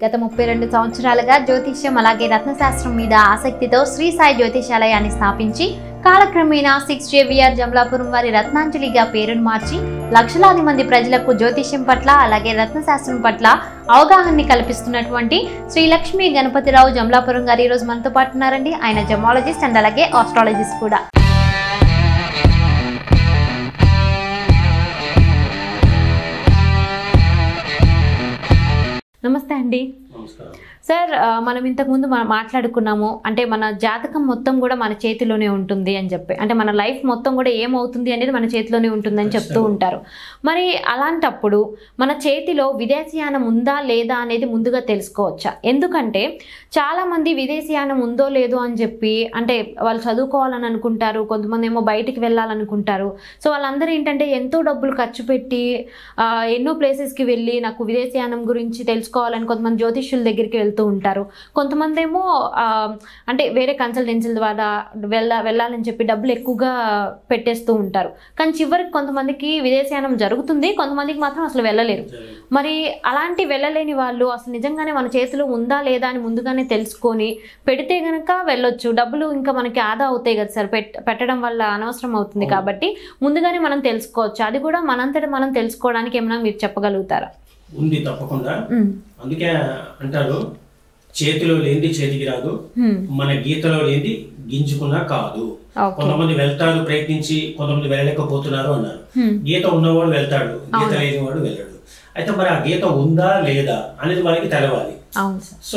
గత ముప్పై రెండు సంవత్సరాలుగా జ్యోతిష్యం అలాగే రత్నశాస్త్రం మీద ఆసక్తితో శ్రీ సాయి జ్యోతిషాలయాన్ని స్థాపించి కాలక్రమేణా సిక్స్ జేవిఆర్ జమలాపురం వారి రత్నాంజలిగా పేరును మార్చి లక్షలాది మంది ప్రజలకు జ్యోతిష్యం పట్ల అలాగే రత్నశాస్త్రం పట్ల అవగాహనని కల్పిస్తున్నటువంటి శ్రీ లక్ష్మీ గణపతిరావు జమలాపురం గారు ఈరోజు మనతో పాటు ఉన్నారండి ఆయన జమాలజిస్ట్ అండ్ అలాగే ఆస్ట్రాలజిస్ట్ కూడా నమస్తే అండి నమస్కారం సార్ ఆ, మనం ఇంతకుముందు మనం మాట్లాడుకున్నాము అంటే మన జాతకం మొత్తం కూడా మన చేతిలోనే ఉంటుంది అని చెప్పి అంటే మన లైఫ్ మొత్తం కూడా ఏమవుతుంది అనేది మన చేతిలోనే ఉంటుందని చెప్తూ ఖచ్చితంగా. ఉంటారు మరి అలాంటప్పుడు మన చేతిలో విదేశీయానం ఉందా లేదా అనేది ముందుగా తెలుసుకోవచ్చా ఎందుకంటే చాలామంది విదేశీయానం ఉందో లేదో అని చెప్పి అంటే వాళ్ళు చదువుకోవాలని అనుకుంటారు కొంతమంది ఏమో బయటికి వెళ్ళాలనుకుంటారు సో వాళ్ళందరూ ఏంటంటే ఎంతో డబ్బులు ఖర్చు పెట్టి ఆ, ఎన్నో ప్లేసెస్కి వెళ్ళి నాకు విదేశీయానం గురించి తెలుసుకోవాలని కొంతమంది జ్యోతిష్యుల దగ్గరికి వెళ్తూ ఉంటారు కొంతమంది ఏమో ఆ, అంటే వేరే కన్సల్టెన్సీల ద్వారా వెళ్ళ వెళ్ళాలని చెప్పి డబ్బులు ఎక్కువగా పెట్టేస్తూ ఉంటారు కానీ చివరికి కొంతమందికి విదేశీయానం జరుగుతుంది కొంతమందికి మాత్రం అసలు వెళ్ళలేరు మరి అలాంటి వెళ్ళలేని వాళ్ళు అసలు నిజంగానే మన చేతిలో ఉందా లేదా అని ముందుగానే తెలుసుకొని పెడితే గనక వెళ్ళొచ్చు డబ్బులు ఇంకా మనకి ఆదా అవుతాయి కదా సార్ పెట్ పెట్టడం వల్ల అనవసరం అవుతుంది అవును. కాబట్టి ముందుగానే మనం తెలుసుకోవచ్చు అది కూడా మనంతట మనం తెలుసుకోవడానికి ఏమైనా మీరు చెప్పగలుగుతారా ఉంది తప్పకుండా ఉమ్, అందుకే అంటారు చేతిలో లేనిది చేతికి రాదు ఉమ్, మన గీతలో లేనిది గింజుకున్నా కాదు ఓకే కొంతమంది వెళ్తారు ప్రయత్నించి కొంతమంది వెళ్ళలేకపోతున్నారు అన్నారు ఉమ్, గీత ఉన్నవాడు వెళ్తాడు గీత అవును. లేనివాడు వెళ్ళడు అయితే మరి ఆ గీత ఉందా లేదా అనేది మనకి తెలవాలి అవును సార్ సో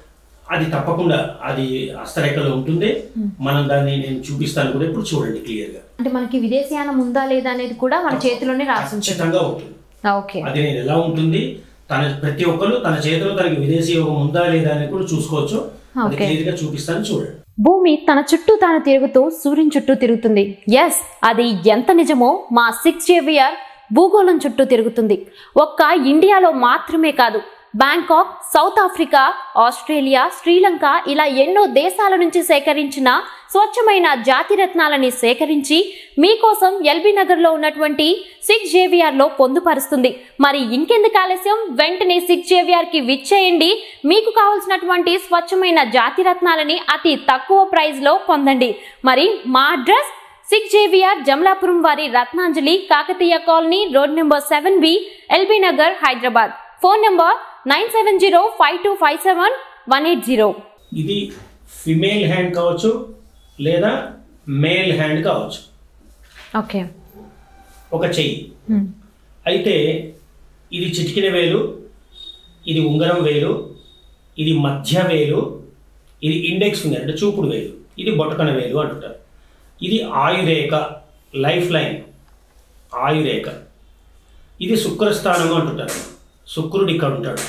అది తప్పకుండా అది హస్తరేఖలో ఉంటుంది Hmm. మనం దాన్ని నేను చూపిస్తాను కూడా ఇప్పుడు చూడండి క్లియర్ గా అంటే మనకి విదేశీయానం ఉందా లేదా అనేది కూడా మన చేతిలోనే రాసి ఉంటుంది ఖచ్చితంగా ఉంటుంది ఓకే అది నేను ఎలా ఉంటుంది తన ప్రతి ఒక్కరు తన చేతిలో తనకి విదేశీ యోగం ఉందా లేదా అని కూడా చూసుకోవచ్చు అది ఓకే క్లియర్ గా చూపిస్తాను చూడండి భూమి తన చుట్టూ తాను తిరుగుతూ సూర్యుని చుట్టూ తిరుగుతుంది ఎస్ అది ఎంత నిజమో మా సిక్స్ జేవిఆర్ భూగోళం చుట్టూ తిరుగుతుంది ఒక్క ఇండియాలో మాత్రమే కాదు Bangkok South Africa Australia Sri Lanka ఇలా ఎన్నో దేశాల నుంచి సేకరించిన స్వచ్ఛమైన జాతి రత్నాలని సేకరించి మీకోసం ఎల్బీ నగర్లో ఉన్నటువంటి సిక్స్ జేవిఆర్లో పొందుపరుస్తుంది మరి ఇంకెందుకు ఆలస్యం వెంటనే సిక్స్ జేవిఆర్కి విచ్చేయండి మీకు కావాల్సినటువంటి స్వచ్ఛమైన జాతి రత్నాలని అతి తక్కువ ప్రైస్లో పొందండి మరి మా అడ్రస్ సిక్స్ జేవిఆర్ జమలాపురం వారి Ratnanjali Kakatiya colony road number seven B LB Nagar Hyderabad phone number nine seven zero five two five seven one eight zero ఇది ఫిమేల్ హ్యాండ్ కావచ్చు లేదా మేల్ హ్యాండ్ కావచ్చు ఓకే ఒక చెయ్యి అయితే ఇది చిటికిన వేలు ఇది ఉంగరం వేలు ఇది మధ్య వేలు ఇది ఇండెక్స్ ఫింగర్ అంటే చూపుడు వేలు ఇది బొటకన వేలు అంటుంటారు ఇది ఆయురేఖ లైఫ్ లైన్ ఆయురేఖ ఇది శుక్రస్థానం అంటుంటారు శుక్రుడు ఇక్కడ ఉంటాడు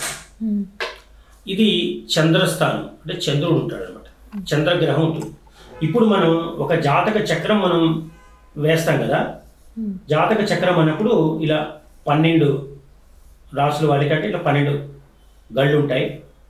ఇది చంద్రస్థానం అంటే చంద్రుడు ఉంటాడు అనమాట చంద్రగ్రహం ఉంటుంది ఇప్పుడు మనం ఒక జాతక చక్రం మనం వేస్తాం కదా జాతక చక్రం అన్నప్పుడు ఇలా పన్నెండు రాసుల వారికంటే ఇట్లా పన్నెండు గళ్ళు ఉంటాయి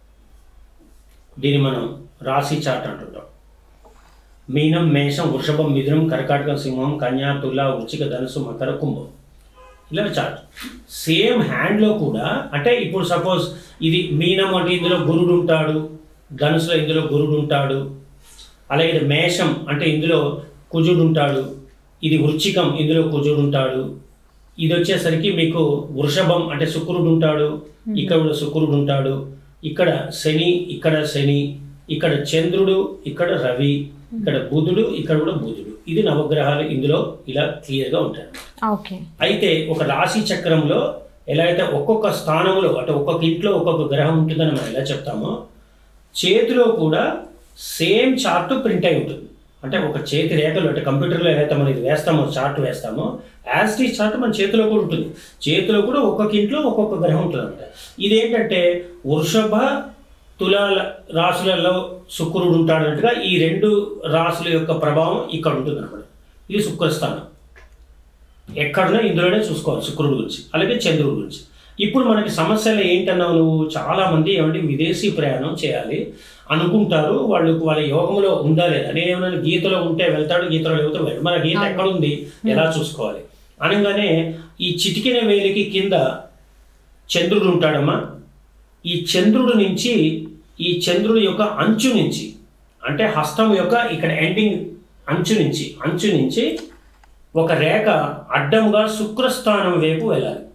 దీన్ని మనం రాశి చార్ట్ అంటుంటాం మీనం మేషం వృషభం మిథునం కర్కాటకం సింహం కన్యా తుల వృచ్చిక ధనుసు మకర కుంభం ఇలా చార్ట్ సేమ్ హ్యాండ్లో కూడా అంటే ఇప్పుడు సపోజ్ ఇది మీనం అంటే ఇందులో గురుడు ఉంటాడు ధనుసులో ఇందులో గురుడు ఉంటాడు అలాగే ఇది మేషం అంటే ఇందులో కుజుడు ఉంటాడు ఇది వృచ్చికం ఇందులో కుజుడు ఉంటాడు ఇది వచ్చేసరికి మీకు వృషభం అంటే శుక్రుడు ఉంటాడు ఇక్కడ కూడా శుక్రుడు ఉంటాడు ఇక్కడ శని ఇక్కడ శని ఇక్కడ చంద్రుడు ఇక్కడ రవి ఇక్కడ బుధుడు ఇక్కడ కూడా బుధుడు ఇది నవగ్రహాలు ఇందులో ఇలా క్లియర్గా ఉంటాయి ఓకే అయితే ఒక రాశి చక్రంలో ఎలా అయితే ఒక్కొక్క స్థానంలో అంటే ఒక్కొక్క ఇంట్లో ఒక్కొక్క గ్రహం ఉంటుందని మనం ఎలా చెప్తామో చేతిలో కూడా సేమ్ చార్ట్ ప్రింట్ అయి ఉంటుంది అంటే ఒక చేతి రేఖలు అంటే కంప్యూటర్లో ఏదైతే మనం ఇది వేస్తామో చార్ట్ వేస్తామో యాజ్ టీ చార్ట్ మన చేతిలో కూడా ఉంటుంది చేతిలో కూడా ఒక్కొక్క ఇంట్లో ఒక్కొక్క గ్రహం ఉంటుంది అనమాట ఇదేంటంటే వృషభ తులాల రాశులలో శుక్రుడు ఉంటాడన్నట్టుగా ఈ రెండు రాశుల యొక్క ప్రభావం ఇక్కడ ఉంటుంది అనమాట ఇది శుక్రస్థానం ఎక్కడన్నా ఇందులోనే చూసుకోవాలి శుక్రుడు గురించి అలాగే చంద్రుడి గురించి ఇప్పుడు మనకి సమస్యలు ఏంటన్నావు నువ్వు చాలా మంది ఏమంటే విదేశీ ప్రయాణం చేయాలి అనుకుంటారు వాళ్ళు వాళ్ళ యోగంలో ఉందా లేదా నేనేమన్నా గీతలో ఉంటే వెళ్తాడు గీతలో లేకపోతే వెళ్ళడు మన గీత ఎక్కడ ఉంది ఎలా చూసుకోవాలి అనగానే ఈ చిటికిన వేలికి కింద చంద్రుడు ఉంటాడమ్మా ఈ చంద్రుడి నుంచి ఈ చంద్రుడి యొక్క అంచు నుంచి అంటే హస్తం యొక్క ఇక్కడ ఎండింగ్ అంచు నుంచి అంచు నుంచి ఒక రేఖ అడ్డంగా శుక్రస్థానం వైపు వెళ్ళాలి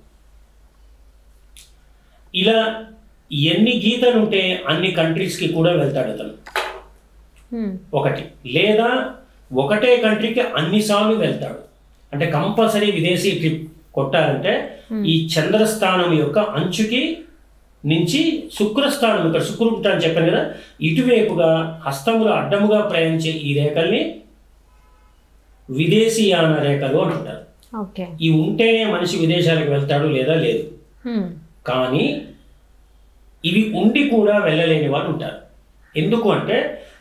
ఇలా ఎన్ని గీతలు ఉంటే అన్ని కంట్రీస్కి కూడా వెళ్తాడు అతను హ్మ్. ఒకటి లేదా ఒకటే కంట్రీకి అన్నిసార్లు వెళ్తాడు అంటే కంపల్సరీ విదేశీ ట్రిప్ కొట్టాలంటే ఈ చంద్రస్థానం యొక్క అంచుకి నుంచి శుక్రస్థానం ఇక్కడ శుక్రుడు అని చెప్పాను కదా ఇటువైపుగా హస్తములు అడ్డముగా ప్రయాణించే ఈ రేఖల్ని విదేశీయాన రేఖలు అంటుంటారు ఓకే ఇవి ఉంటేనే మనిషి విదేశాలకు వెళ్తాడు లేదా లేదు హ్మ్. కానీ ఇవి ఉండి కూడా వెళ్ళలేని వాళ్ళు ఉంటారు ఎందుకు అంటే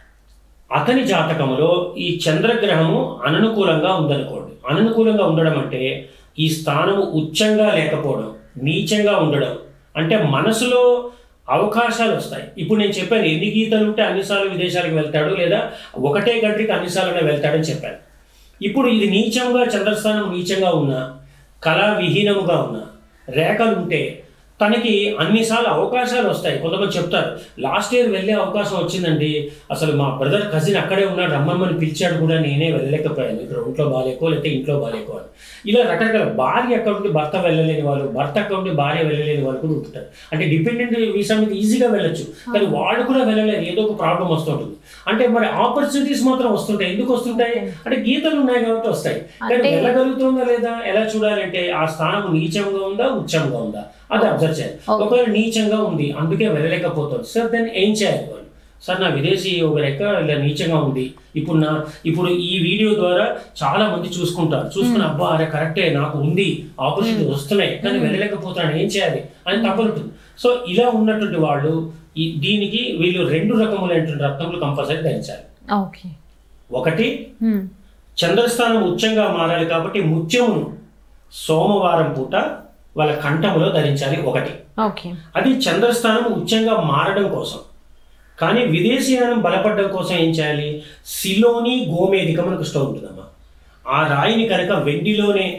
అతని జాతకములో ఈ చంద్రగ్రహము అననుకూలంగా ఉందనుకోండి అననుకూలంగా ఉండడం అంటే ఈ స్థానము ఉచ్చంగా లేకపోవడం నీచంగా ఉండడం అంటే మనసులో అవకాశాలు వస్తాయి ఇప్పుడు నేను చెప్పాను ఎన్ని గీతలు ఉంటే అన్నిసార్లు విదేశాలకు వెళ్తాడు లేదా ఒకటే కంట్రీకి అన్నిసార్లు వెళ్తాడని చెప్పాను ఇప్పుడు ఇది నీచంగా చంద్రస్థానం నీచంగా ఉన్నా కళా విహీనముగా ఉన్నా రేఖలు ఉంటే తనకి అన్నిసార్లు అవకాశాలు వస్తాయి కొంతమంది చెప్తారు లాస్ట్ ఇయర్ వెళ్ళే అవకాశం వచ్చిందండి అసలు మా బ్రదర్ కజిన్ అక్కడే ఉన్నాడు రమ్మని పిలిచాడు కూడా నేనే వెళ్ళలేకపోయాను ఇక్కడ ఒంట్లో బాగాలేకో లేకపోతే ఇంట్లో బాగాలేకో అని ఇలా రకరకాల భార్య అక్కడ ఉండి భర్త వెళ్ళలేని వాళ్ళు భర్త అక్కడ ఉండి భార్య వెళ్ళలేని వాళ్ళు కూడా ఉంటుంటారు అంటే డిపెండెంట్ వీసా మీద ఈజీగా వెళ్ళొచ్చు కానీ వాళ్ళు కూడా వెళ్ళలేరు ఏదో ఒక ప్రాబ్లం వస్తుంటుంది అంటే మరి ఆపర్చునిటీస్ మాత్రం వస్తుంటాయి ఎందుకు వస్తుంటాయి అంటే గీతలు ఉన్నాయి కాబట్టి వస్తాయి కానీ అంటే- వెళ్ళగలుగుతుందా లేదా ఎలా చూడాలంటే ఆ స్థానం నీచంగా ఉందా ఉచ్చంగా ఉందా అది అబ్జర్వ్ చేయాలి Okay. ఒకవేళ నీచంగా ఉంది అందుకే వెళ్ళలేకపోతుంది సార్ దాన్ని ఏం చేయాలి వాళ్ళు సార్ నా విదేశీ ఒక రెక్క ఇలా నీచంగా ఉంది ఇప్పుడు నా ఇప్పుడు ఈ వీడియో ద్వారా చాలా మంది చూసుకుంటారు చూసుకుని అబ్బా అరే కరెక్టే నాకు ఉంది ఆపర్చునిటీ వస్తున్నాయి కానీ వెళ్ళలేకపోతున్నాను ఏం చేయాలి అని తప్పనుంటుంది సో ఇలా ఉన్నటువంటి వాళ్ళు ఈ దీనికి వీళ్ళు రెండు రకములైనటువంటి రత్నములు కంపల్సరీ ధరించాలి ఓకే ఒకటి హ్మ్. చంద్రస్థానం ఉచ్చంగా మారాలి కాబట్టి ముత్యమును సోమవారం పూట వాళ్ళ కంఠములో ధరించాలి ఒకటి ఓకే అది చంద్రస్థానం ఉచ్చంగా మారడం కోసం కానీ విదేశీయానం బలపడడం కోసం ఏం చేయాలి సిలోని గోమేధికం మనకు స్టవ్ ఉంటుందమ్మా ఆ రాయిని కనుక వెండిలోనే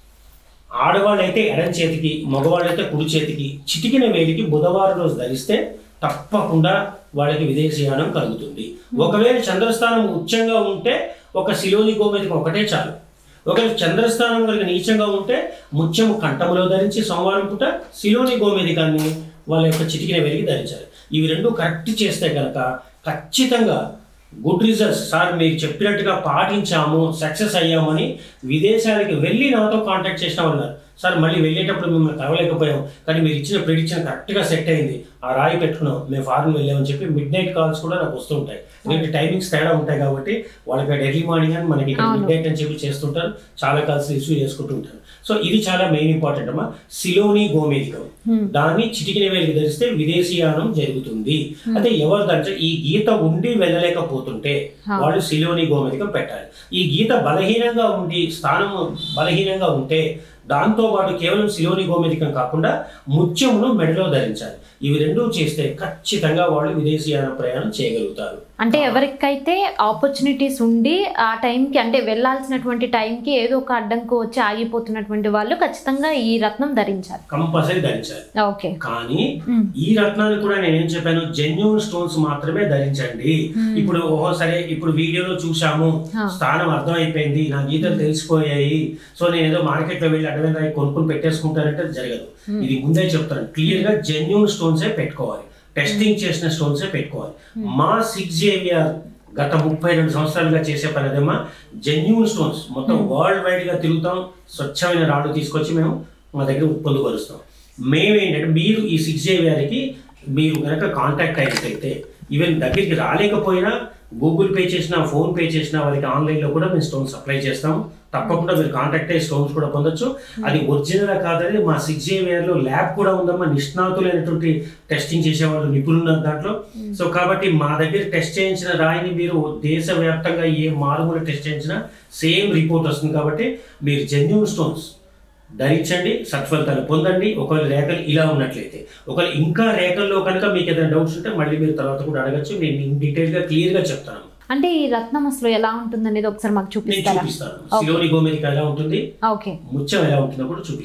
ఆడవాళ్ళైతే ఎడం చేతికి మగవాళ్ళైతే కుడి చేతికి చిటికిన వేలికి బుధవారం రోజు ధరిస్తే తప్పకుండా వాళ్ళకి విదేశీయానం కలుగుతుంది ఒకవేళ చంద్రస్థానం ఉచ్చంగా ఉంటే ఒక శిలోని గోమేధికం ఒకటే చాలు ఒకవేళ చంద్రస్థానం కనుక నీచంగా ఉంటే ముత్యము కంఠములో ధరించి సోమవారం పూట శిలోని గోమేధికాన్ని వాళ్ళ యొక్క చిటికిన వేలికి ధరించాలి ఇవి రెండు కరెక్ట్ చేస్తే కనుక ఖచ్చితంగా గుడ్ రిజల్ట్స్ సార్ మీరు చెప్పినట్టుగా పాటించాము సక్సెస్ అయ్యామని విదేశాలకు వెళ్ళి నాతో కాంటాక్ట్ చేసిన వాళ్ళు ఉన్నారు. సార్ మళ్ళీ వెళ్ళేటప్పుడు మిమ్మల్ని కలవలేకపోయాం కానీ మీరు ఇచ్చిన ప్రిడిక్షన్ కరెక్ట్గా సెట్ అయింది ఆ రాయి పెట్టుకున్నాం మేము ఫారెన్ వెళ్ళామని చెప్పి మిడ్ నైట్ కాల్స్ కూడా నాకు వస్తూ ఉంటాయి ఎందుకంటే టైమింగ్స్ తేడా ఉంటాయి కాబట్టి వాళ్ళకి ఎర్లీ మార్నింగ్ అని మనకి అవును. మిడ్ నైట్ అని చెప్పి చేస్తుంటారు చాలా కాల్స్ రిసీవ్ చేసుకుంటూ ఉంటారు సో ఇది చాలా మెయిన్ ఇంపార్టెంట్ అమ్మా సిలోని గోమేధికం హ్మ్. దాన్ని చిటికిన వేలికి ధరిస్తే విదేశీయానం జరుగుతుంది అయితే ఎవరు దంటే ఈ గీత ఉండి వెళ్ళలేకపోతుంటే హా. వాళ్ళు సిలోని గోమేధికం పెట్టాలి ఈ గీత బలహీనంగా ఉండి స్థానం బలహీనంగా ఉంటే దాంతో పాటు కేవలం సిలోని గోమేధికం కాకుండా ముత్యమును మెడలో ధరించాలి ఇవి రెండూ చేస్తే ఖచ్చితంగా వాళ్ళు విదేశీయాన ప్రయాణం చేయగలుగుతారు అంటే ఎవరికైతే ఆపర్చునిటీస్ ఉండి ఆ టైంకి అంటే వెళ్ళాల్సినటువంటి టైంకి ఏదో ఒక అడ్డంకు వచ్చి ఆగిపోతున్నటువంటి వాళ్ళు ఖచ్చితంగా ఈ రత్నం ధరించాలి కంపల్సరీ ధరించాలి ఓకే కానీ మ్మ్. ఈ రత్నాన్ని కూడా నేనేం చెప్పాను జెన్యున్ స్టోన్స్ మాత్రమే ధరించండి ఇప్పుడు ఓహో సరే ఇప్పుడు వీడియోలో చూసాము హా. స్థానం అర్థం అయిపోయింది నా గీతలు తెలిసిపోయాయి సో నేను ఏదో మార్కెట్ లో వెళ్ళి అడవి రాయి కొనుక్కుని పెట్టేసుకుంటానంటే అది జరగదు ఇది ముందే చెప్తాను క్లియర్ గా జెన్యున్ స్టోన్సే పెట్టుకోవాలి టెస్టింగ్ చేసిన స్టోన్సే పెట్టుకోవాలి మా సిక్స్ జేవిఆర్ గత ముప్పై రెండు సంవత్సరాలుగా చేసే పని అదేమా జెన్యున్ స్టోన్స్ మొత్తం వరల్డ్ వైడ్ గా తిరుగుతాం స్వచ్ఛమైన రాళ్ళు తీసుకొచ్చి మేము మా దగ్గర పొందుపరుస్తాం మేమేంటంటే మీరు ఈ సిక్స్ జేవిఆర్కి మీరు కనుక కాంటాక్ట్ అయినట్టయితే ఈవెన్ దగ్గరికి రాలేకపోయినా గూగుల్ పే చేసినా ఫోన్ పే చేసినా వాళ్ళకి ఆన్లైన్లో కూడా మేము స్టోన్స్ సప్లై చేస్తాం తప్పకుండా మీరు కాంటాక్ట్ అయ్యి స్టోన్స్ కూడా పొందొచ్చు అది ఒరిజినల్ కాదని మా సిక్స్ లో ల్యాబ్ కూడా ఉందమ్మా నిష్ణాతులైనటువంటి టెస్టింగ్ చేసేవాళ్ళు నిపుణులు ఉన్నారు దాంట్లో సో కాబట్టి మా దగ్గర టెస్ట్ చేయించిన రాయిని మీరు దేశవ్యాప్తంగా ఏ మారుమూల టెస్ట్ చేయించినా సేమ్ రిపోర్ట్ వస్తుంది కాబట్టి మీరు జెన్యున్ స్టోన్స్ ధరించండి సత్ఫలితాలు పొందండి ఒకవేళ రేఖలు ఇలా ఉన్నట్లయితే ఒకవేళ ఇంకా రేఖల్లో కనుక మీకు ఏదైనా డౌట్స్ ఉంటే మళ్ళీ మీరు తర్వాత కూడా అడగచ్చు నేను ఇన్ డీటెయిల్గా క్లియర్గా చెప్తాను అంటే ఈ రత్నం అసలు ఎలా ఉంటుంది అనేది ఒకసారి మాకు నేను చూపిస్తారా చూపిస్తాను సిలోని గోమేదిక ఎలా ఉంటుంది ఓకే ముత్యం ఎలా ఉంటుందో కూడా చూపిస్తాను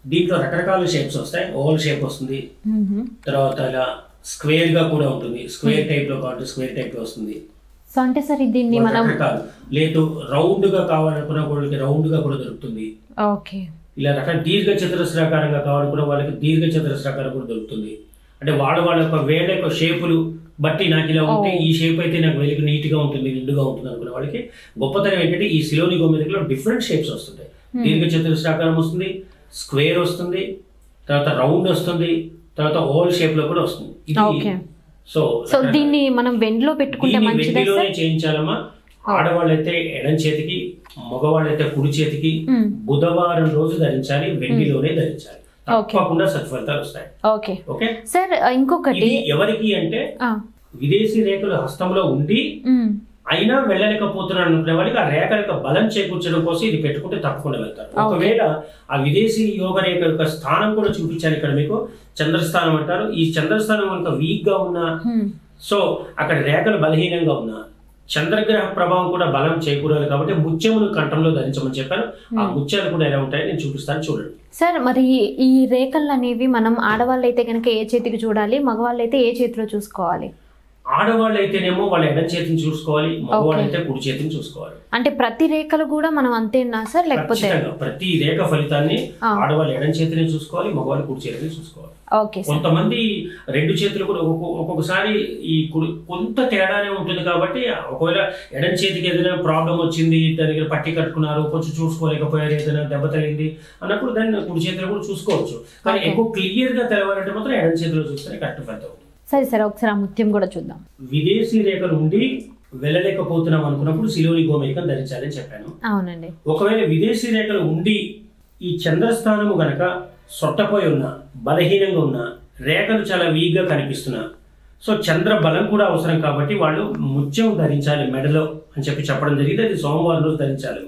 దీంట్లో రకరకాల షేప్స్ వస్తాయి ఓవల్ షేప్ వస్తుంది మ్మ్. తర్వాత ఇలా స్క్వేర్ గా కూడా ఉంటుంది స్క్వేర్ టైప్ లో కావాలంటే స్క్వేర్ టైప్ లో వస్తుంది సో అంటే సార్ దీన్ని మనం రకరకాలు లేదు రౌండ్ గా కావాలనుకున్న వాళ్ళకి రౌండ్ గా కూడా దొరుకుతుంది ఓకే ఇలా రకాల దీర్ఘ చతురస్రాకారంగా కావాలనుకున్న వాళ్ళకి దీర్ఘ చతురస్రాకారం కూడా దొరుకుతుంది అంటే వాళ్ళ వాళ్ళ యొక్క వేళ్ళ యొక్క షేపులు బట్టి నాకు ఇలా ఉంటే ఈ షేప్ అయితే నాకు వేలికి నీట్ గా ఉంటుంది నిండుగా ఉంటుంది అనుకున్న వాళ్ళకి గొప్పతనం ఏంటంటే ఈ సిలోని గోమెదికలో డిఫరెంట్ షేప్స్ వస్తుంటాయి దీర్ఘ చతురస్రాకారం వస్తుంది స్క్వేర్ వస్తుంది తర్వాత రౌండ్ వస్తుంది తర్వాత ఓవల్ షేప్ లో కూడా వస్తుంది ఓకే ఇది సో సో దీన్ని మనం వెండిలో పెట్టుకుంటే దీన్ని మంచిదా వెండిలోనే సార్ చేయించాలమ్మా ఆడవాళ్ళైతే ఎడం చేతికి మగవాళ్ళైతే కుడి చేతికి మ్మ్. బుధవారం రోజు ధరించాలి వెండిలోనే ధరించాలి ఓకే. తప్పకుండా సత్ఫలితాలు వస్తాయి ఓకే ఓకే సార్ ఇంకొకటి ఇది ఎవరికి అంటే ఆ, విదేశీ రేఖలు హస్తంలో ఉండి మ్మ్. అయినా వెళ్ళలేకపోతున్నాడు అనుకునే వాళ్ళకి ఆ రేఖ యొక్క బలం చేకూర్చడం కోసం ఇది పెట్టుకుంటే తప్పకుండా వెళ్తారు ఒకవేళ ఆ విదేశీ యోగ రేఖ యొక్క స్థానం కూడా చూపించాను ఇక్కడ మీకు చంద్రస్థానం అంటారు ఈ చంద్రస్థానం కనుక వీక్ గా ఉన్న మ్మ్. సో అక్కడ రేఖలు బలహీనంగా ఉన్నా చంద్రగ్రహ ప్రభావం కూడా బలం చేకూరాలి కాబట్టి ముత్యమును కంఠంలో ధరించమని చెప్పాను ఆ ముత్యాలు కూడా ఎలా ఉంటాయో నేను చూపిస్తాను చూడండి సార్ మరి ఈ రేఖలు అనేవి మనం ఆడవాళ్ళు అయితే కనుక ఏ చేతికి చూడాలి మగవాళ్ళు అయితే ఏ చేతిలో చూసుకోవాలి ఆడవాళ్ళు అయితేనేమో వాళ్ళ ఎడం చేతిని చూసుకోవాలి మగవాళ్ళు అయితే కుడి చేతిని చూసుకోవాలి అంటే ప్రతి రేఖలు కూడా మనం అంతేనా సార్ లేకపోతే ఖచ్చితంగా ప్రతి రేఖ ఫలితాన్ని ఆ. ఆడవాళ్ళు ఎడం చేతిని చూసుకోవాలి మగవాళ్ళు కుడి చేతిని చూసుకోవాలి ఓకే సార్ కొంతమంది రెండు చేతులు కూడా ఒక్కొక్క- ఒక్కొక్కసారి ఈ కుడి కొంత తేడానే ఉంటుంది కాబట్టి ఒకవేళ ఎడం చేతికి ఏదైనా ప్రాబ్లం వచ్చింది దాని దగ్గర పట్టి కట్టుకున్నారు కొంచెం చూసుకోలేకపోయారు ఏదైనా దెబ్బ తగిలింది అన్నప్పుడు దాన్ని కుడి చేతిలో కూడా చూసుకోవచ్చు కానీ Okay. ఎక్కువ క్లియర్ గా తెలవాలంటే మాత్రం ఎడం చేతిలో చూస్తేనే కరెక్ట్ ఫలితం అవుతుంది సరే సరే ఒకసారి ఆ ముత్యం కూడా చూద్దాం విదేశీ రేఖలు ఉండి వెళ్ళలేకపోతున్నాం అనుకున్నప్పుడు సిలోని గోమేకం ధరించాలని చెప్పాను అవునండి ఒకవేళ విదేశీ రేఖలు ఉండి ఈ చంద్రస్థానము గనక సొట్టపోయి ఉన్న బలహీనంగా ఉన్న రేఖలు చాలా వీక్గా కనిపిస్తున్నా సో చంద్ర బలం కూడా అవసరం కాబట్టి వాళ్ళు ముత్యం ధరించాలి మెడలో అని చెప్పి చెప్పడం జరిగింది అది సోమవారం రోజు ధరించాలి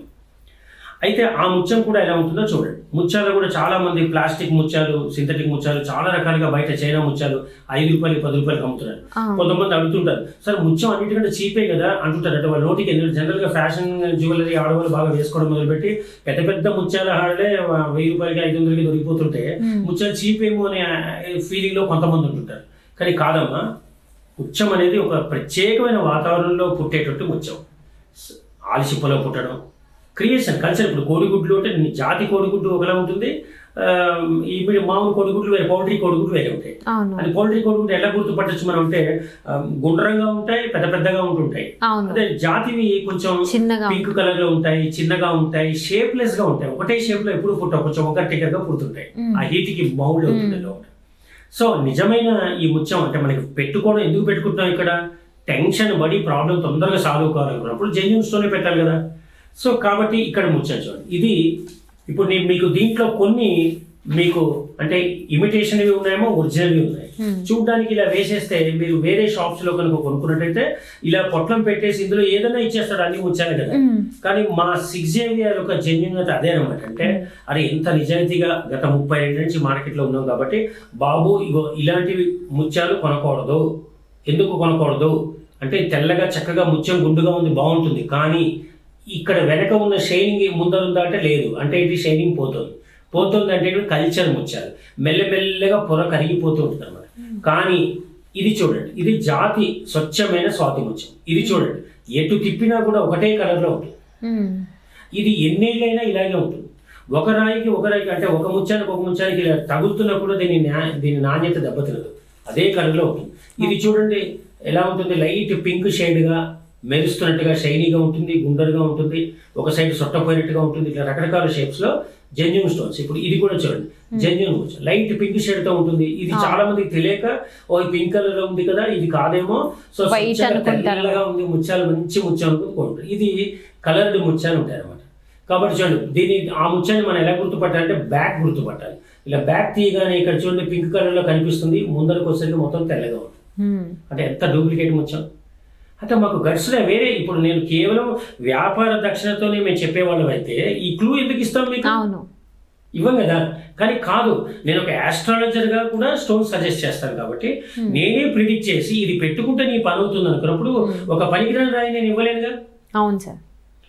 అయితే ఆ ముత్యం కూడా ఎలా ఉంటుందో చూడండి ముత్యాలు కూడా చాలా మంది ప్లాస్టిక్ ముత్యాలు సింథటిక్ ముత్యాలు చాలా రకాలుగా బయట చైనా ముత్యాలు ఐదు రూపాయలు పది రూపాయలు అమ్ముతున్నారు ఆ, కొంతమంది అడుగుతుంటారు సార్ ముత్యం అన్నిటికంటే చీపే కదా అంటుంటారు అంటే వాళ్ళ నోటికి ఎందుకంటే జనరల్ గా ఫ్యాషన్ జ్యువెలరీ ఆడవాళ్ళు బాగా వేసుకోవడం మొదలుపెట్టి పెద్ద పెద్ద ముత్యాల హాడలే వెయ్యి రూపాయలకి ఐదు వందలకి దొరికిపోతుంటే మ్మ్. ముత్యాలు చీప్ ఏమో అనే ఫీలింగ్ లో కొంతమంది ఉంటుంటారు కానీ కాదమ్మా ముత్యం అనేది ఒక ప్రత్యేకమైన వాతావరణంలో పుట్టేటట్టు ముత్యం స- ఆలిసిప్పలో పుట్టడం క్రియేషన్ కల్చర్ ఇప్పుడు కోడిగుడ్లు అంటే జాతి కోడిగుడ్డు ఒకలా ఉంటుంది ఆ, ఈ మీ- మామూలు కోడిగుడ్లు వేరే పౌల్ట్రీ కోడిగుడ్లు వేరే ఉంటాయి అవును అది పౌల్ట్రీ కోడిగుడ్డు ఎలా గుర్తుపట్టచ్చు మనం అంటే ఆ, గుండ్రంగా ఉంటాయి పెద్ద పెద్దగా ఉంటుంటాయి అవును అదే జాతివి కొంచెం చిన్నగా పింక్ కలర్ లో ఉంటాయి చిన్నగా ఉంటాయి షేప్లెస్ గా ఉంటాయి ఒకటే షేప్ లో ఎప్పుడు పుట్టవు కొంచెం ఒక టికెట్ గా పుడుతుంటాయి మ్మ్. ఆ హీట్ కి బౌండ్ అవుతుంది లోపల. సో నిజమైన ఈ ముత్యం అంటే మనకి పెట్టుకోవడం ఎందుకు పెట్టుకుంటున్నాం ఇక్కడ టెన్షన్ పడి ప్రాబ్లం తొందరగా సాల్వ్ కావాలనుకున్నప్పుడు జెన్యున్ స్టోనే పెట్టాలి కదా సో కాబట్టి ఇక్కడ ముత్యం చూడండి ఇది ఇప్పుడు నేను మీకు దీంట్లో కొన్ని మీకు అంటే ఇమిటేషన్వి ఉన్నాయేమో ఒరిజినల్వి ఉన్నాయి Hmm. చూడడానికి ఇలా వేసేస్తే మీరు వేరే షాప్స్ లో కనుక కొనుక్కున్నట్టయితే ఇలా పొట్లం పెట్టేసి ఇందులో ఏదైనా ఇచ్చేస్తాడు అన్ని ముత్యాలు కదా మ్మ్. కానీ మా సిక్స్ జేవియర్ యొక్క జెన్యున్గా అదే అనమాట అంటే అరే ఎంత నిజాయితీగా గత ముప్పై ఏళ్ళ నుంచి మార్కెట్లో ఉన్నాం కాబట్టి బాబు ఇగో ఇలాంటివి ముత్యాలు కొనకూడదు ఎందుకు కొనకూడదు అంటే తెల్లగా చక్కగా ముత్యం గుండుగా ఉంది బాగుంటుంది కానీ ఇక్కడ వెనక ఉన్న షైనింగ్ ముందర ఉందా అంటే లేదు అంటే ఇది షైనింగ్ పోతుంది పోతుంది అంటే ఇది కల్చర్ ముత్యాలు మెల్లమెల్లగా పొర కరిగిపోతూ ఉంటుంది అనమాట కానీ ఇది చూడండి ఇది జాతి స్వచ్ఛమైన స్వాతి ముత్యం ఇది చూడండి ఎటు తిప్పినా కూడా ఒకటే కలర్లో ఉంటుంది మ్మ్. ఇది ఎన్నేళ్ళైనా ఇలాగే ఉంటుంది ఒక రాయికి ఒక రాయికి అంటే ఒక ముత్యానికి ఒక ముత్యానికి ఇలా తగులుతున్నా కూడా దీని న్యా- దీని నాణ్యత దెబ్బతినదు అదే కలర్లో ఉంటుంది ఇది చూడండి ఎలా ఉంటుంది లైట్ పింక్ షేడ్గా మెరుస్తున్నట్టుగా షైనీగా ఉంటుంది గుండరుగా ఉంటుంది ఒక సైడ్ సొట్టపోయినట్టుగా ఉంటుంది ఇట్లా రకరకాల షేప్స్ లో జెన్యున్ స్టోన్స్ ఇప్పుడు ఇది కూడా చూడండి జెన్యున్ లైట్ పింక్ షేడ్ తో ఉంటుంది ఇది ఆ. చాలా మందికి తెలియక ఓ పింక్ కలర్ లో ఉంది కదా ఇది కాదేమో సో White స్వచ్ఛంగా అనుకుంటారు. తెల్లగా ఉంది ముత్యాలు మంచి ముత్యాలు అనుకుంటారు ఇది కలర్డ్ ముత్యాలు ఉంటాయి అన్నమాట కాబట్టి చూడండి దీని ఆ ముత్యాన్ని మనం ఎలా గుర్తుపట్టాలంటే బ్యాక్ గుర్తుపట్టాలి ఇలా బ్యాక్ తీయగానే ఇక్కడ చూడండి పింక్ కలర్ లో కనిపిస్తుంది ముందరకు వచ్చేసరికి మొత్తం తెల్లగా ఉంటుంది మ్మ్. అంటే ఎంత డూప్లికేట్ ముత్యం అంటే మాకు గట్స్లో వేరే ఇప్పుడు నేను కేవలం వ్యాపార దక్షిణతోనే మేము చెప్పేవాళ్ళం అయితే ఈ క్లూ ఎందుకు ఇస్తాం మీకు అవును ఇవ్వం కదా కానీ కాదు నేను ఒక astrologer గా కూడా స్టోన్ సజెస్ట్ చేస్తాను కాబట్టి నేనే ప్రిడిక్ట్ చేసి ఇది పెట్టుకుంటే నీ పని అవుతుంది అనుకున్నప్పుడు ఒక పనికిరాని రాయి నేను ఇవ్వలేనుగా అవును సార్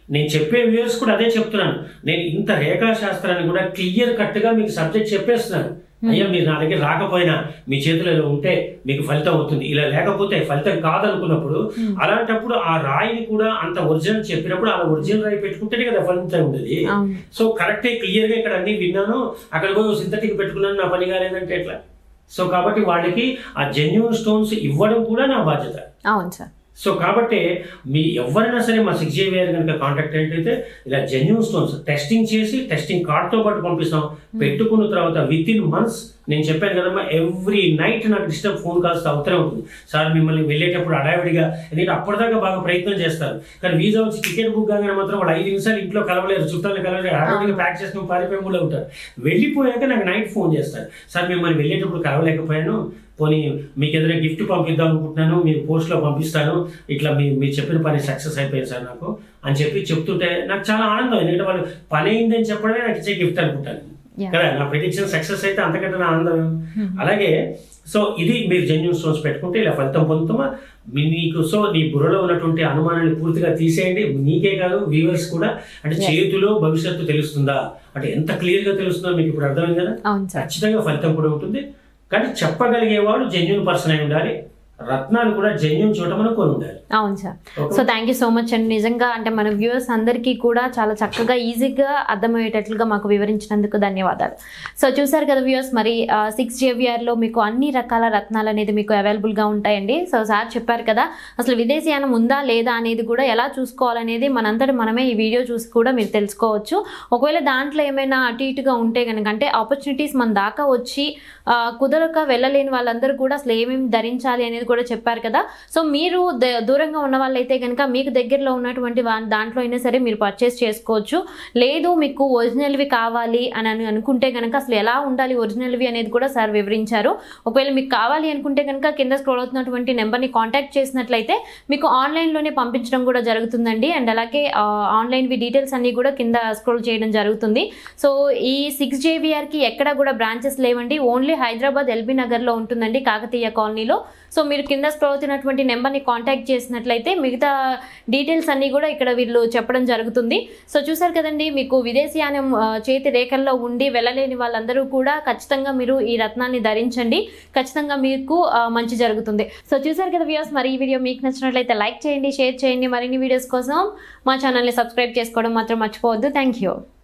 నేను చెప్పే వ్యూవర్స్ కూడా అదే చెప్తున్నాను నేను ఇంత రేఖాశాస్త్రాన్ని కూడా క్లియర్ కట్గా మీకు సబ్జెక్ట్ చెప్పేస్తున్నాను అయ్యా మీరు నా దగ్గర రాకపోయినా మీ చేతిలో ఇలా ఉంటే మీకు ఫలితం అవుతుంది ఇలా లేకపోతే ఫలితం కాదనుకున్నప్పుడు అలాంటప్పుడు ఆ రాయిని కూడా అంత ఒరిజినల్ చెప్పినప్పుడు అలా ఒరిజినల్ రాయి పెట్టుకుంటేనే కదా ఫలితం ఉండేది అవును సో కరెక్టే క్లియర్గా ఇక్కడ అన్ని విన్నాను అక్కడ పోయి సింథటిక్ పెట్టుకున్నాను నా పని కాలేదంటే ఎట్లా సో కాబట్టి వాళ్ళకి ఆ జెన్యున్ స్టోన్స్ ఇవ్వడం కూడా నా బాధ్యత అవును సార్ సో కాబట్టి మీ ఎవరైనా సరే మా సిక్స్ జేవిఆర్ కనుక కాంటాక్ట్ అయితే ఇలా జెన్యున్ స్టోన్స్ టెస్టింగ్ చేసి టెస్టింగ్ కార్డ్తో పాటు పంపిస్తాం పెట్టుకున్న తర్వాత విత్ ఇన్ మంత్స్ నేను చెప్పాను కదమ్మా ఎవ్రీ నైట్ నాకు డిస్టర్బ్ ఫోన్ కాల్స్ అవుతూనే ఉంటుంది సార్ మిమ్మల్ని వెళ్ళేటప్పుడు అడావిడిగా ఎందుకంటే అప్పటిదాకా బాగా ప్రయత్నం చేస్తారు కానీ వీజా వచ్చి టికెట్ బుక్ కాగానే మాత్రం వాళ్ళు ఐదు నిమిషాలు ఇంట్లో కలవలేరు చుట్టాలు కలవలేరు అడావిడిగా ప్యాక్ చేసుకుని పారిపోయి కూడా ఉంటారు వెళ్ళిపోయాక నాకు నైట్ ఫోన్ చేస్తారు సార్ మిమ్మల్ని వెళ్ళేటప్పుడు కలవలేకపోయాను పోనీ మీకు ఏదైనా గిఫ్ట్ పంపిద్దాం అనుకుంటున్నాను మీరు పోస్ట్లో పంపిస్తాను ఇట్లా మీ మీరు చెప్పిన పని సక్సెస్ అయిపోయింది సార్ నాకు అని చెప్పి చెప్తుంటే నాకు చాలా ఆనందం ఎందుకంటే వాళ్ళు పని అయిందని చెప్పడమే నాకు ఇచ్చే గిఫ్ట్ అనుకుంటాను Yeah. కదా నా ప్రిడిక్షన్ సక్సెస్ అయితే అంతకంటే నా ఆనందం ఏం? అలాగే సో ఇది మీరు జెన్యున్ స్టోన్స్ పెట్టుకుంటే ఇలా ఫలితం పొందుతామా మీ- మీకు సో నీ బుర్రలో ఉన్నటువంటి అనుమానాన్ని పూర్తిగా తీసేయండి నీకే కాదు వ్యూవర్స్ కూడా అంటే Yes. చేతిలో భవిష్యత్తు తెలుస్తుందా అంటే ఎంత క్లియర్ గా తెలుస్తుందో మీకు ఇప్పుడు అర్థమైంది కదా అవును సార్ ఖచ్చితంగా ఫలితం కూడా ఉంటుంది కానీ చెప్పగలిగేవాడు జెన్యున్ పర్సన్ అయి ఉండాలి రత్నాలు కూడా జెన్యున్ చూడమని కొని ఉండాలి అవును sir Okay. So thank you so much అండి నిజంగా అంటే మన వ్యూవర్స్ అందరికీ కూడా చాలా చక్కగా ఈజీగా అర్థమయ్యేటట్లుగా మాకు వివరించినందుకు ధన్యవాదాలు సో చూసారు కదా వ్యూవర్స్ మరి సిక్స్ జేవిఆర్లో మీకు అన్ని రకాల రత్నాలు అనేది మీకు అవైలబుల్గా ఉంటాయండి సో సార్ చెప్పారు కదా అసలు విదేశీయానం ఉందా లేదా అనేది కూడా ఎలా చూసుకోవాలనేది మనంతటి మనమే ఈ వీడియో చూసి కూడా మీరు తెలుసుకోవచ్చు ఒకవేళ దాంట్లో ఏమైనా అటు ఇటుగా ఉంటే కనుక అంటే ఆపర్చునిటీస్ మన దాకా వచ్చి ఆ, కుదరక వెళ్ళలేని వాళ్ళందరూ కూడా అసలు ఏమేమి ధరించాలి అనేది కూడా చెప్పారు కదా సో మీరు ద- దూరంగా ఉన్న వాళ్ళైతే కనుక మీకు దగ్గరలో ఉన్నటువంటి వా- దాంట్లో అయినా సరే మీరు పర్చేస్ చేసుకోవచ్చు లేదు మీకు ఒరిజినల్వి కావాలి అని అని అనుకుంటే కనుక అసలు ఎలా ఉండాలి ఒరిజినల్వి అనేది కూడా సార్ వివరించారు ఒకవేళ మీకు కావాలి అనుకుంటే కనుక కింద స్క్రోల్ అవుతున్నటువంటి నెంబర్ని కాంటాక్ట్ చేసినట్లయితే మీకు ఆన్లైన్లోనే పంపించడం కూడా జరుగుతుందండి అండ్ అలాగే ఆ, ఆన్లైన్వి డీటెయిల్స్ అన్నీ కూడా కింద స్క్రోల్ చేయడం జరుగుతుంది సో ఈ సిక్స్ జేవిఆర్కి ఎక్కడ కూడా బ్రాంచెస్ లేవండి ఓన్లీ హైదరాబాద్ ఎల్బీ నగర్లో ఉంటుందండి కాకతీయ కాలనీలో సో మీరు కింద స్క్రోల్ అవుతున్నటువంటి నెంబర్ని కాంటాక్ట్ చేసినట్లయితే మిగతా డీటెయిల్స్ అన్నీ కూడా ఇక్కడ వీళ్ళు చెప్పడం జరుగుతుంది సో చూసారు కదండి మీకు విదేశీయానం ఆ, చేతి రేఖల్లో ఉండి వెళ్ళలేని వాళ్ళందరూ కూడా ఖచ్చితంగా మీరు ఈ రత్నాన్ని ధరించండి ఖచ్చితంగా మీకు ఆ, మంచి జరుగుతుంది సో చూసారు కదా వ్యూస్ మరి ఈ వీడియో మీకు నచ్చినట్లయితే లైక్ చేయండి షేర్ చేయండి మరిన్ని వీడియోస్ కోసం మా ఛానల్ని సబ్స్క్రైబ్ చేసుకోవడం మాత్రం మర్చిపోవద్దు థ్యాంక్ యూ